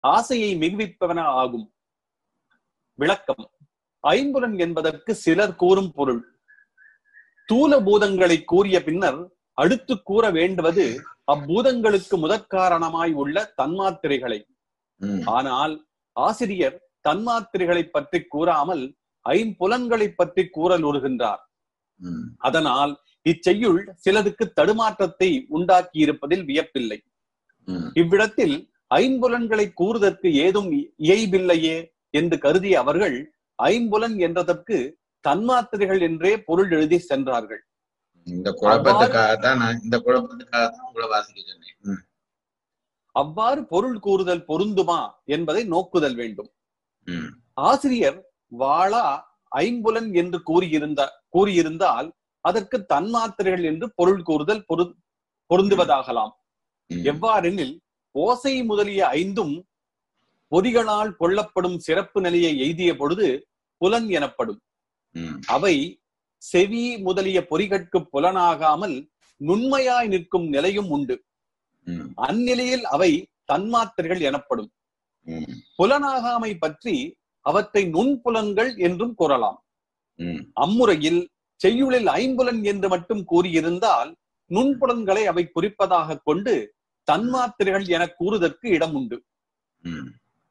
ஆசையை மிகுவிப்பவன ஆகும் விளக்கம் ஐம்புலன் என்பதற்கு சிலர் கூறும் பொருள் தூல பூதங்களை கூறிய பின்னர் அடுத்து கூற வேண்டுவது அப்பூதங்களுக்கு முதற்காரணமாய் உள்ள தன்மாத்திரைகளை ம், ஆனால் ஆசிரியர் தன்மாத்திரைகளை பற்றி கூறாமல் ஐம்புலன்களை பற்றி கூறல் உறுகின்றார் ம், அதனால் இச்செய்யுள் சிலருக்கு தடுமாற்றத்தை உண்டாக்கி இருப்பதில் வியப்பில்லை ம், இவ்விடத்தில் ஐம்புலன்களை கூறுதற்கு ஏதும் இயைபில்லையே என்று கருதிய அவர்கள் ஐம்புலன் என்றதற்கு தன்மாத்திரைகள் என்றே பொருள் எழுதி சென்றார்கள் இந்த குழப்பத்துக்காகத்தான் நான் இந்த குழப்பத்துக்காகத்தான் உங்களை வாசிக்க சொன்னேன் ம், அவ்வாறு பொருள் கூறுதல் பொருந்துமா என்பதை நோக்குதல் வேண்டும் ம், ஆசிரியர் வாளா ஐம்புலன் என்று கூறியிருந்த கூறியிருந்தால் அதற்கு தன்மாத்திரைகள் என்று பொருள் கூறுதல் பொரு- பொருந்துவதாகலாம் ம், எவ்வாறெனில் ஓசை முதலிய ஐந்தும் பொறிகளால் கொள்ளப்படும் சிறப்பு நிலையை எய்திய பொழுது புலன் எனப்படும் ம், அவை செவி முதலிய பொறிகட்கு புலனாகாமல் நுண்மையாய் நிற்கும் நிலையும் உண்டு ம், அந்நிலையில் அவை தன்மாத்திரைகள் எனப்படும் ம், புலனாகாமை பற்றி அவற்றை நுண்புலன்கள் என்றும் கூறலாம் ம், அம்முறையில் செய்யுளில் ஐம்புலன் என்று மட்டும் கூறியிருந்தால் நுண்புலன்களை அவை குறிப்பதாக கொண்டு தன்மாத்திரைகள் என கூறுதற்கு இடம் உண்டு ம்,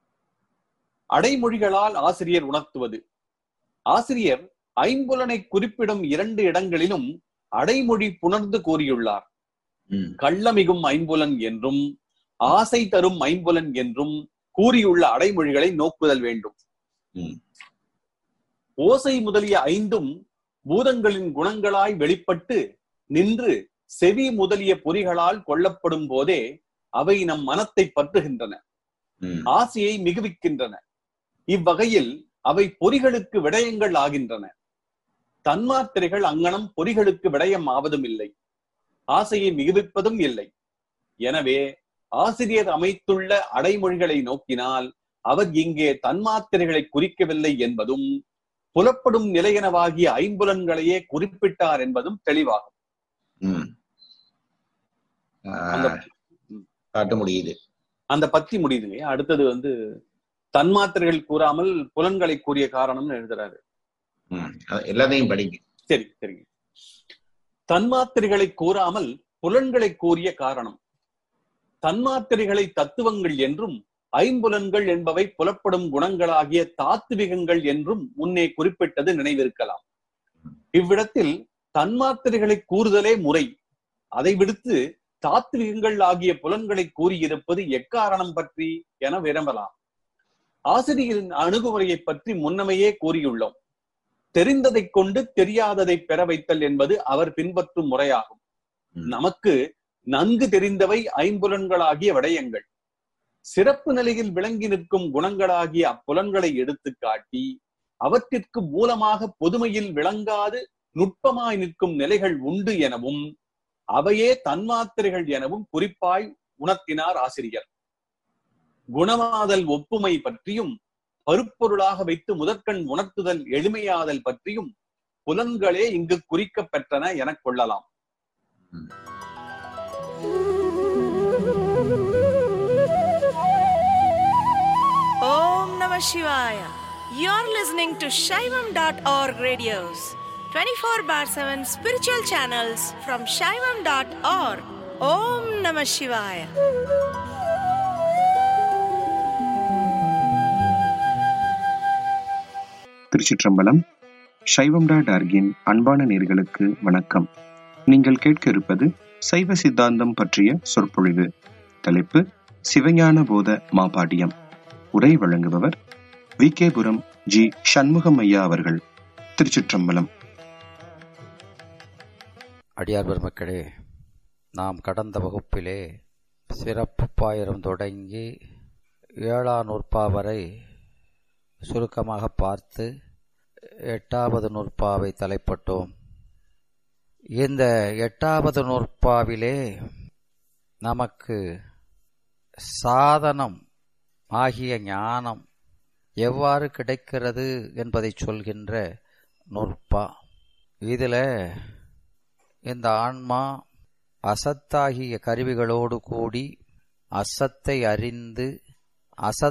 அடைமொழிகளால் ஆசிரியர் உணர்த்துவது ஆசிரியர் ஐம்புலனை குறிப்பிடும் இரண்டு இடங்களிலும் அடைமொழி புணர்ந்து கூறியுள்ளார் ம், கள்ளமிகும் ஐம்புலன் என்றும் ஆசை தரும் ஐம்புலன் என்றும் கூறியுள்ள அடைமொழிகளை நோக்குதல் வேண்டும் ம். ஓசை முதலிய ஐந்தும் பூதங்களின் குணங்களாய் வெளிப்பட்டு நின்று செவி முதலிய பொறிகளால் கொள்ளப்படும் போதே அவை நம் மனத்தை பற்றுகின்றன ம், ஆசையை மிகுவிக்கின்றன இவ்வகையில் அவை பொறிகளுக்கு விடயங்கள் ஆகின்றன தன்மாத்திரைகள் அங்கனம் பொறிகளுக்கு விடயம் ஆவதும் இல்லை ஆசையை மிகுவிப்பதும் இல்லை எனவே ஆசிரியர் அமைத்துள்ள அடைமொழிகளை நோக்கினால் அவர் இங்கே தன்மாத்திரைகளை குறிக்கவில்லை என்பதும் புலப்படும் நிலையெனவாகிய ஐம்புலன்களையே குறிப்பிட்டார் என்பதும் தெளிவாகும் ம். அந்த ஆ, காட்ட முடியுது அந்த பத்தி முடியுதுங்க அடுத்தது வந்து தன்மாத்திரைகள் கூறாமல் புலன்களை கூறிய காரணம்னு எழுதுறாரு ம், அது எல்லாத்தையும் படிங்க சரி சரிங்க தன்மாத்திரைகளை கூறாமல் புலன்களை கூறிய காரணம் தன்மாத்திரைகளை தத்துவங்கள் என்றும் ஐம்புலன்கள் என்பவை புலப்படும் குணங்களாகிய தாத்விகங்கள் என்றும் முன்னே குறிப்பிட்டது நினைவிருக்கலாம் இவ்விடத்தில் தன்மாத்திரைகளை கூறுதலே முறை அதை விடுத்து தாத்விகங்கள் ஆகிய புலன்களை கூறியிருப்பது எக்காரணம் பற்றி என விரும்பலாம் ஆசிரியரின் அணுகுமுறையை பற்றி முன்னமையே கூறியுள்ளோம் தெரிந்ததைக் கொண்டு தெரியாததை பெற வைத்தல் என்பது அவர் பின்பற்றும் முறையாகும் ம். நமக்கு நன்கு தெரிந்தவை ஐம்புலன்களாகிய விடயங்கள் சிறப்பு நிலையில் விளங்கி நிற்கும் குணங்களாகிய அப்புலன்களை எடுத்து காட்டி அவற்றிற்கு மூலமாக பொதுமையில் விளங்காது நுட்பமாய் நிற்கும் நிலைகள் உண்டு எனவும் அவையே தன்மாத்திரைகள் எனவும் குறிப்பாய் உணர்த்தினார் ஆசிரியர் குணமாதல் ஒப்புமை பற்றியும் பருப்பொருளாக வைத்து முதற்கண் உணர்த்துதல் எளிமையாதல் பற்றியும் புலன்களே இங்கு குறிக்கப் பெற்றன எனக் கொள்ளலாம் Om Namah Shivaya. You're listening to Shaivam.org radios, 24 bar 7 spiritual channels from Shaivam.org. Om Namah Shivaya. திருச்சிற்றம்பலம் சைவம் டாட் ஆர்கின் அன்பான நேர்களுக்கு வணக்கம் நீங்கள் கேட்க இருப்பது சைவ சித்தாந்தம் பற்றிய சொற்பொழிவு தலைப்பு சிவஞான போத மாபாடியம் உரை வழங்குபவர் வி கேபுரம் ஜி சண்முகம் ஐயா அவர்கள் திருச்சிற்றம்பலம் அடியார் பெருமக்களே நாம் கடந்த வகுப்பிலே சிறப்பு பாயிரம் தொடங்கி ஏழாம் நூற்பா வரை சுருக்கமாக பார்த்து எட்டாவது நூற்பாவை தலைப்பட்டோம் இந்த எட்டாவது நூற்பாவிலே நமக்கு சாதனம் ஆகிய ஞானம் எவ்வாறு கிடைக்கிறது என்பதை சொல்கின்ற நூற்பா இதில் இந்த ஆன்மா அசத்தாகிய கருவிகளோடு கூடி அசத்தை அறிந்து அசத்